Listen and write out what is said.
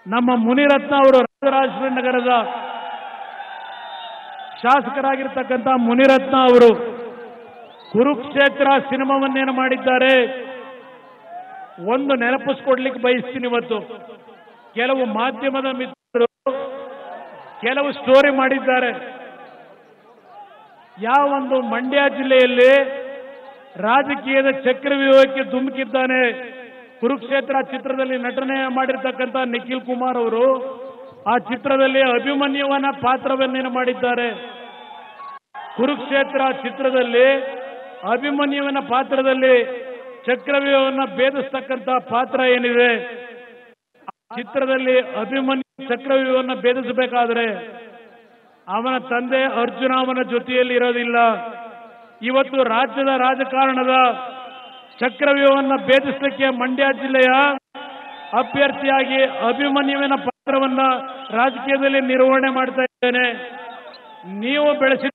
ನಮ್ಮ ಮುನಿರತ್ನ ಅವರು ರಾಜರಾಜೇಶ್ವರಿ ನಗರದ ಶಾಸಕರಾಗಿರ್ತಕ್ಕಂಥ ಮುನಿರತ್ನ ಅವರು ಕುರುಕ್ಷೇತ್ರ ಸಿನಿಮಾವನ್ನೇನು ಮಾಡಿದ್ದಾರೆ ಒಂದು ನೆನಪಿಸ್ಕೊಡ್ಲಿಕ್ಕೆ ಬಯಸ್ತೀನಿ ಇವತ್ತು ಕೆಲವು ಮಾಧ್ಯಮದ ಮಿತ್ರರು ಕೆಲವು ಸ್ಟೋರಿ ಮಾಡಿದ್ದಾರೆ ಯಾವ ಒಂದು ಮಂಡ್ಯ ಜಿಲ್ಲೆಯಲ್ಲಿ ರಾಜಕೀಯದ ಚಕ್ರವ್ಯೂಹಕ್ಕೆ ಧುಮುಕಿದ್ದಾನೆ ಕುರುಕ್ಷೇತ್ರ ಚಿತ್ರದಲ್ಲಿ ನಟನೆ ಮಾಡಿರ್ತಕ್ಕಂಥ ನಿಖಿಲ್ ಕುಮಾರ್ ಅವರು ಆ ಚಿತ್ರದಲ್ಲಿ ಅಭಿಮನ್ಯುವನ ಪಾತ್ರವನ್ನೇನು ಮಾಡಿದ್ದಾರೆ ಕುರುಕ್ಷೇತ್ರ ಚಿತ್ರದಲ್ಲಿ ಅಭಿಮನ್ಯುವಿನ ಪಾತ್ರದಲ್ಲಿ ಚಕ್ರವ್ಯೂಹವನ್ನು ಭೇದಿಸ್ತಕ್ಕಂಥ ಪಾತ್ರ ಏನಿದೆ ಆ ಚಿತ್ರದಲ್ಲಿ ಅಭಿಮನ್ಯು ಚಕ್ರವ್ಯೂಹವನ್ನು ಭೇದಿಸಬೇಕಾದ್ರೆ ಅವನ ತಂದೆ ಅರ್ಜುನ ಅವನ ಜೊತೆಯಲ್ಲಿ ಇರೋದಿಲ್ಲ ಇವತ್ತು ರಾಜ್ಯದ ರಾಜಕಾರಣದ ಚಕ್ರವ್ಯೂಹವನ್ನು ಭೇದಿಸಲಿಕ್ಕೆ ಮಂಡ್ಯ ಜಿಲ್ಲೆಯ ಅಭ್ಯರ್ಥಿಯಾಗಿ ಅಭಿಮನ್ಯುವಿನ ಪಾತ್ರವನ್ನ ರಾಜಕೀಯದಲ್ಲಿ ನಿರ್ವಹಣೆ ಮಾಡ್ತಾ ಇದ್ದೇನೆ ನೀವು ಬೆಳೆಸಿದ